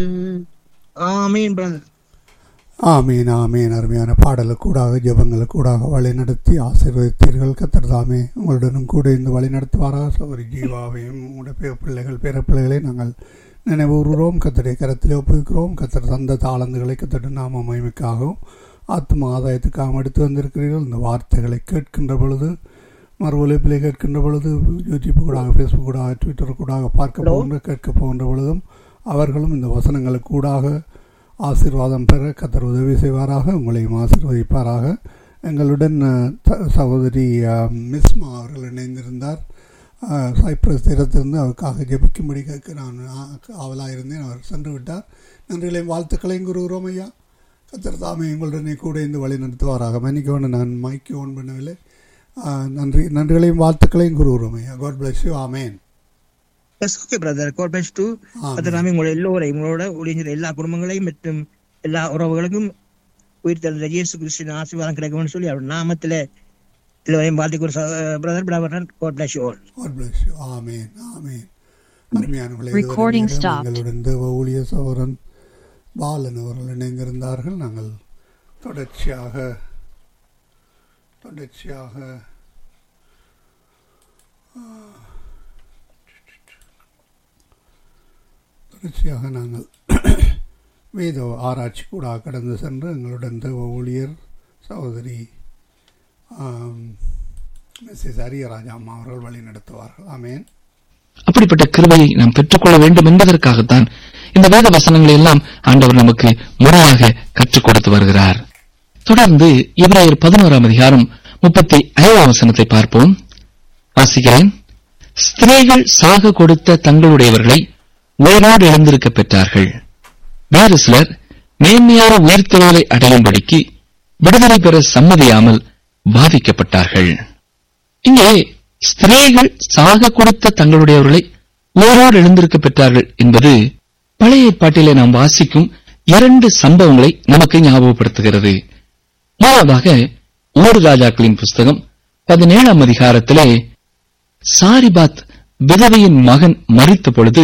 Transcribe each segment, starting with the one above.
ஆமீன் பிரதர் ஆமீன் ஆமீன் அருமையான பாடலுக்கூடாக ஜெபங்களுக்கூடாக வழி நடத்தி ஆசீர்வதித்தீர்கள் கத்தர் தாமே உங்களுடனும் கூட இந்த வழி நடத்துவாராக சௌரி ஜீவாவையும் உங்களுடைய பேர பிள்ளைகள் பேர பிள்ளைகளை நாங்கள் நினைவுறுகிறோம் கத்தருடைய கரத்திலே ஒப்புவிக்கிறோம் கத்தர் தந்த தாளந்துகளை கத்தருடைய நாம மகிமைக்காகவும் ஆத்ம ஆதாயத்துக்காகவும் எடுத்து வந்திருக்கிறீர்கள் இந்த வார்த்தைகளை கேட்கின்ற பொழுது மறு ஒலிப்பிலே கேட்கின்ற பொழுது யூடியூப் கூடாக ஃபேஸ்புக் கூடாக ட்விட்டர் கூடாக பார்க்க போகின்ற கேட்க போகின்ற பொழுதும் அவர்களும் இந்த வசனங்களுக்கு கூடாக ஆசீர்வாதம் பெற கத்தர் உதவி செய்வாராக உங்களையும் ஆசீர்வதிப்பாராக எங்களுடன் அஹ், த- சகோதரி அஹ், மிஸ்மா அவர்கள் இணைந்திருந்தார் அஹ், சைப்ரஸ் தீரத்திலிருந்து அவருக்காக ஜெபிக்கும்படி கேட்க நான் ஆ- ஆவலாக இருந்தேன் அவர் சென்று விட்டார் நன்றிகளையும் வாழ்த்துக்களையும் கூறுகிறோம் ஐயா கத்தர் தாமே எங்களுடனே கூட இந்த வழி நடத்துவாராக மன்னிக்க வேண்டும் நான் மைக்கு ஓன் பண்ணவில்லை அஹ், நன்றி நன்றிகளையும் வாழ்த்துக்களையும் கூறுகிறோம் ஐயா God bless you amen yes okay brother God best to கத்தராமே உங்களை எல்லோரையும் உங்களோட ஒளிஞ்சிற எல்லா குடும்பங்களையும் மற்றும் எல்லா உறவுகளுக்கும் உயிர் தந்த இயேசு கிறிஸ்டின் ஆசீர்வாதம் கிடைக்கும்னு சொல்லி அவர் நாமத்துல எல்லோரையும் வாழ்த்துக்கு ஒரு brother brother God bless you all God bless you. Amen. Amen. அருமையானவர்களே, Recording இதுவரை stopped. எங்களுடன் தேவ ஊழிய சகோதரன் பாலன் அவர்கள் இணைந்திருந்தார்கள் நாங்கள் தொடர்ச்சியாக தொடர்ச்சியாக ஆ, தொடர்ச்சியாக நாங்கள் வேத ஆராய்ச்சி கூட கடந்து சென்று எங்களுடன் தேவ ஊழியர் சகோதரி ஆம், மிஸ்ஸஸ் அரியராஜா அம்மா அவர்கள் வழி நடத்துவார்கள் ஆமேன் அப்படிப்பட்ட கிருபையை நாம் பெற்றுக்கொள்ள வேண்டும் என்பதற்காகத்தான் இந்த வேத வசனங்களை எல்லாம் ஆண்டவர் நமக்கு முறையாக கற்றுக் கொடுத்து வருகிறார் தொடர்ந்து இப்ராயர் பதினோராம் அதிகாரம் முப்பத்தி ஐந்தாம் வசனத்தை பார்ப்போம் வாசிக்கிறேன் ஸ்திரீகள் சாக கொடுத்த தங்களுடையவர்களை உயிரோடு இழந்திருக்க பெற்றார்கள் வேறு சிலர் மேன்மையான உயிர்த்தெழுதலை அடையும்படிக்கு விடுதலை பெற சம்மதியாமல் பாதிக்கப்பட்டார்கள் இங்கே ஸ்திரீகள் சாக கொடுத்த தங்களுடையவர்களை உயிரோடு எழுந்திருக்க பெற்றார்கள் என்பது பழைய ஏற்பாட்டிலே நாம் வாசிக்கும் இரண்டு சம்பவங்களை நமக்கு ஞாபகப்படுத்துகிறது முதலாவதாக ஓடு ராஜாக்களின் புஸ்தகம் பதினேழாம் அதிகாரத்திலே சாரிபாத் விதவையின் மகன் மரித்த பொழுது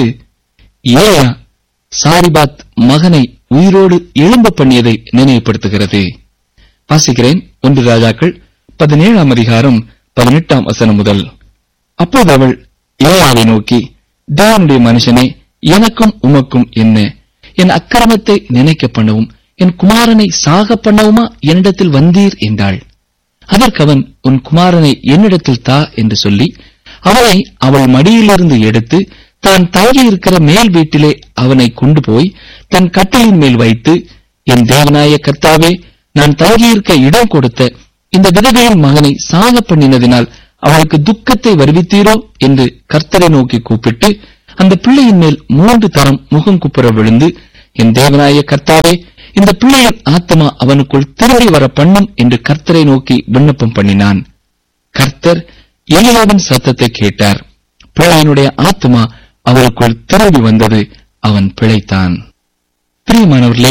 ஏயா சாரிபாத் மகனை உயிரோடு எழும்ப பண்ணியதை நினைவுபடுத்துகிறது வாசிக்கிறேன் ஒன்று ராஜாக்கள் பதினேழாம் அதிகாரம் பதினெட்டாம் வசனம் முதல் அப்போது அவள் ஏவாவை நோக்கி தேவனுடைய மனுஷனே எனக்கும் உமக்கும் என்ன என் அக்கிரமத்தை நினைக்க பண்ணவும் என் குமாரனை சாக பண்ணவுமா என்னிடத்தில் வந்தீர் என்றாள் அதற்கு அவன் உன் குமாரனை என்னிடத்தில் தா என்று சொல்லி அவனை அவள் மடியிலிருந்து எடுத்து தான் தங்கியிருக்கிற மேல் வீட்டிலே அவனை கொண்டு போய் தன் கட்டிலின் மேல் வைத்து என் தேவனாய கர்த்தாவே நான் தங்கியிருக்க இடம் கொடுத்த இந்த விதவையின் மகனை சாக பண்ணினதினால் அவளுக்கு துக்கத்தை வருவித்தீரோ என்று கர்த்தரை நோக்கி கூப்பிட்டு அந்த பிள்ளையின் மேல் மூன்று தரம் முகம் குப்புற விழுந்து என் தேவனாய கர்த்தாவே இந்த பிள்ளையின் ஆத்மா அவனுக்குள் திரும்பி வர பண்ணும் என்று கர்த்தரை நோக்கி விண்ணப்பம் பண்ணினான் கர்த்தர் எலியாவின் சத்தத்தை கேட்டார் பிள்ளையினுடைய ஆத்மா அவருக்குள் திரும்பி வந்தது அவன் பிழைத்தான் பிரியமானவர்களே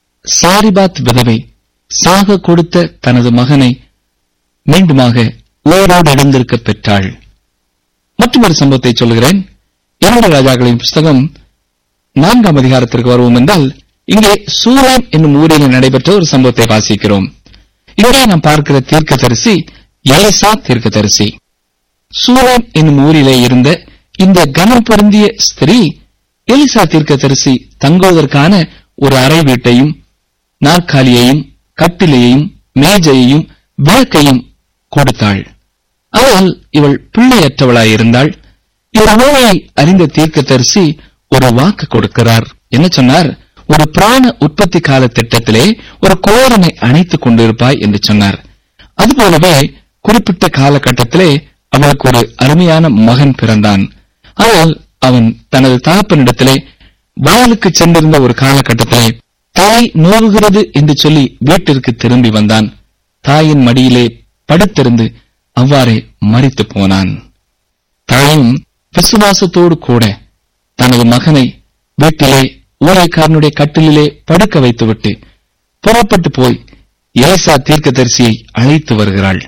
சாரிபாத் விதவை சாக கொடுத்த தனது மகனை மீண்டுமாக உயிரோடு எழுந்திருக்க பெற்றாள் மற்றொரு சம்பவத்தை சொல்கிறேன் இரண்டு ராஜாக்களின் புஸ்தகம் நான்காம் அதிகாரத்திற்கு வருவோம் என்றால் இங்கே சூரன் என்னும் ஊரில் நடைபெற்ற ஒரு சம்பவத்தை வாசிக்கிறோம் இங்கே நாம் பார்க்கிற தீர்க்கதரிசி எலிசா தீர்க்கதரிசி சூரன் என்னும் ஊரிலே இருந்த இந்த கனம் பொருந்திய ஸ்திரீ எலிசா தீர்க்கதரிசி தங்குவதற்கான ஒரு அறை வீட்டையும் நாற்காலியையும் கட்டிலையையும் மேஜையையும் விளக்கையும் கொடுத்தாள் ஆனால் இவள் பிள்ளையற்றவளாயிருந்தாள் இந்த நோயை அறிந்த தீர்க்கதரிசி ஒரு வாக்கு கொடுக்கிறார் என்ன சொன்னார் ஒரு பிராண உற்பத்தி கால திட்டத்திலே ஒரு குமாரனை அணைத்துக் கொண்டிருப்பாய் என்று சொன்னார் அதுபோலவே குறிப்பிட்ட காலகட்டத்திலே அவளுக்கு ஒரு அருமையான மகன் பிறந்தான் ஆனால் அவன் தனது தகப்பனிடத்திலே வயலுக்கு சென்றிருந்த ஒரு காலகட்டத்திலே தாய் நோவுகிறது என்று சொல்லி வீட்டிற்கு திரும்பி வந்தான் தாயின் மடியிலே படுத்திருந்து அவ்வாறே மறித்து போனான் தாயும் விசுவாசத்தோடு கூட தனது மகனை வீட்டிலே ஊழியக்காரனுடைய கட்டிலிலே படுக்க வைத்துவிட்டு புறப்பட்டு போய் எலிசா தீர்க்கதரிசியை அழைத்து வருகிறாள்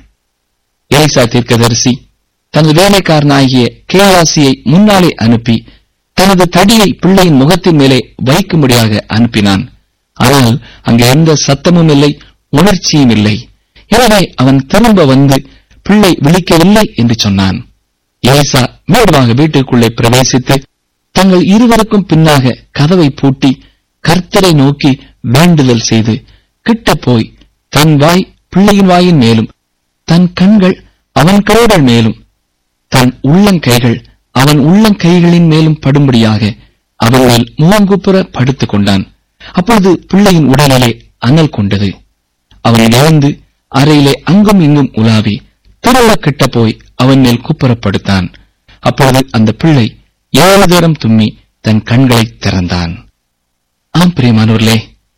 எலிசா தீர்க்கதரிசி தனது வேலைக்காரனாகிய கேயாசியை முன்னாலே அனுப்பி தனது தடியை பிள்ளையின் முகத்தின் மேலே வைக்கும்படியாக அனுப்பினான் ஆனால் அங்கே எந்த சத்தமும் இல்லை உணர்ச்சியும் இல்லை எனவே அவன் திரும்ப வந்து பிள்ளை விழிக்கவில்லை என்று சொன்னான் ஏசா மேடுவாக வீட்டுக்குள்ளே பிரவேசித்து தங்கள் இருவருக்கும் பின்னாக கதவை பூட்டி கர்த்தரை நோக்கி வேண்டுதல் செய்து கிட்ட போய் தன் வாய் பிள்ளையின் வாயின் மேலும் தன் கண்கள் அவன் கரோடல் மேலும் தன் உள்ளங்கைகள் அவன் உள்ளங்கைகளின் மேலும் படும்படியாக அவன் மேல் முகங்குப்புற படுத்துக் கொண்டான் அப்பொழுது பிள்ளையின் உடலிலே அனல் கொண்டது அவன் எழுந்து அறையிலே அங்கும் இங்கும் உலாவி திருவிழா கிட்ட போய் அவன் மேல் குப்புறப்படுத்தான் அப்பொழுது அந்த பிள்ளை ஏழு தரம் தும்மி தன் கண்களை திறந்தான் ஆம் பிரியமானவர்களே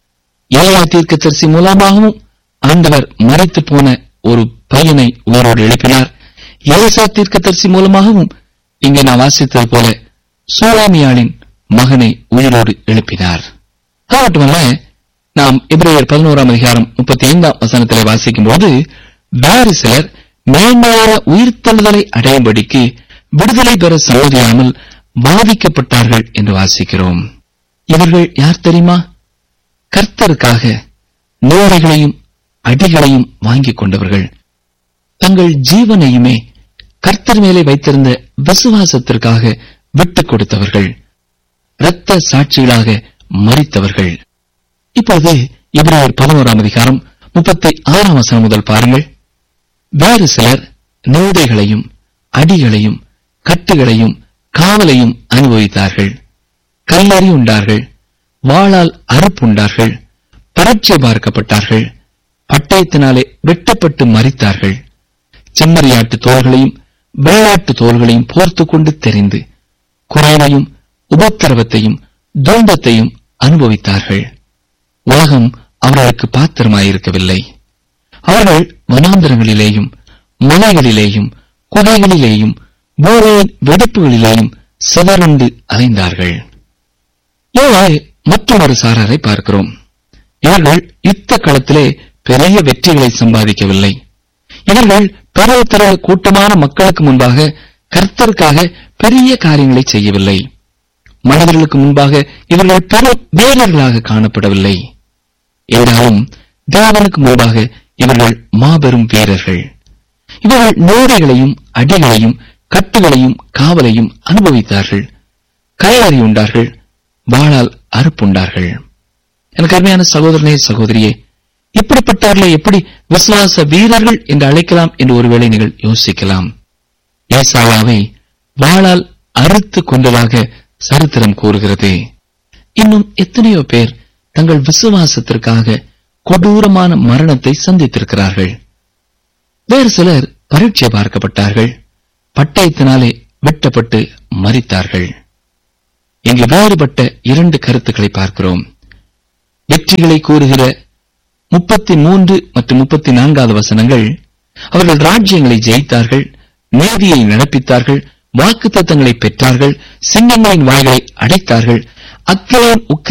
ஏழா தீர்க்கதரிசி மூலமாகவும் ஆண்டவர் மறைத்து போன ஒரு பையனை உயிரோடு எழுப்பினார் ஏசா தீர்க்கதரிசி மூலமாகவும் இங்கே நான் வாசித்தது போல சோலாமியாளின் மகனை உயிரோடு எழுப்பினார் அது மட்டுமல்ல நாம் எபிரேயர் பதினோராம் அதிகாரம் முப்பத்தி ஐந்தாம் வசனத்திலே வாசிக்கும் போது வேறு சிலர் மேன்மையான உயிர்த்தெழுதலை அடையும்படிக்கு விடுதலை பெற சம்மதியாமல் பாதிக்கப்பட்டார்கள் என்று வாசிக்கிறோம் இவர்கள் யார் தெரியுமா கர்த்தருக்காக நோரைகளையும் அடிகளையும் வாங்கிக் கொண்டவர்கள் தங்கள் ஜீவனையுமே கர்த்தர் மேலே வைத்திருந்த விசுவாசத்திற்காக விட்டுக் கொடுத்தவர்கள் இரத்த சாட்சிகளாக மறித்தவர்கள் இப்போது இவரையர் பதினோராம் அதிகாரம் முப்பத்தி ஆறாம் வசனம் முதல் பாருங்கள் வேறு சிலர் நிந்தைகளையும் அடிகளையும் கட்டுகளையும் காவலையும் அனுபவித்தார்கள் கல்லறி உண்டார்கள் வாளால் அறுப்புண்டார்கள் பரட்சை பார்க்கப்பட்டார்கள் பட்டயத்தினாலே வெட்டப்பட்டு மறித்தார்கள் செம்மறியாட்டு தோள்களையும் வெள்ளாட்டு தோள்களையும் போர்த்துக் கொண்டு தெரிந்து குறைவையும் உபத்திரவத்தையும் துன்பத்தையும் அனுபவித்தார்கள் உலகம் அவர்களுக்கு பாத்திரமாயிருக்கவில்லை அவர்கள் வனாந்தரங்களிலேயும் மலைகளிலேயும் குகைகளிலேயும் பூமியின் வெடிப்புகளிலேயும் சிதறுண்டு அலைந்தார்கள் இவ்வாறு மற்றொரு சாராரை பார்க்கிறோம் இவர்கள் யுத்த களத்திலே பெரிய வெற்றிகளை சம்பாதிக்கவில்லை இவர்கள் பெருத்தர கூட்டமான மக்களுக்கு முன்பாக கர்த்தருக்காக பெரிய காரியங்களை செய்யவில்லை மனிதர்களுக்கு முன்பாக இவர்கள் பெரும் வீரர்களாக காணப்படவில்லை என்றாலும் தேவனுக்கு முன்பாக இவர்கள் மாபெரும் வீரர்கள் இவர்கள் நோரைகளையும் அடிகளையும் கட்டுகளையும் காவலையும் அனுபவித்தார்கள் கயறி உண்டார்கள் வாளால் அறுப்புண்டார்கள் எனக்கு அருமையான சகோதரனே சகோதரியே இப்படிப்பட்டவர்களை எப்படி விசுவாச வீரர்கள் என்று அழைக்கலாம் என்று ஒருவேளை நீங்கள் யோசிக்கலாம் ஏசாயாவை வாளால் அறுத்து கொண்டதாக சரித்திரம் கூறுகிறது இன்னும் எத்தனையோ பேர் தங்கள் விசுவாசத்திற்காக கொடூரமான மரணத்தை சந்தித்திருக்கிறார்கள் வேறு சிலர் பரீட்சை பார்க்கப்பட்டார்கள் பட்டயத்தினாலே வெட்டப்பட்டு மறித்தார்கள் இங்கு வேறுபட்ட இரண்டு கருத்துக்களை பார்க்கிறோம் வெற்றிகளை கூறுகிற முப்பத்தி மூன்று மற்றும் முப்பத்தி நான்காவது வசனங்கள் அவர்கள் ராஜ்யங்களை ஜெயித்தார்கள் நீதியை நடப்பித்தார்கள் வாக்குத்தத்தங்களை பெற்றார்கள் சிங்கங்களின் வாய்களை அடைத்தார்கள் அக்கிலேன் உக்க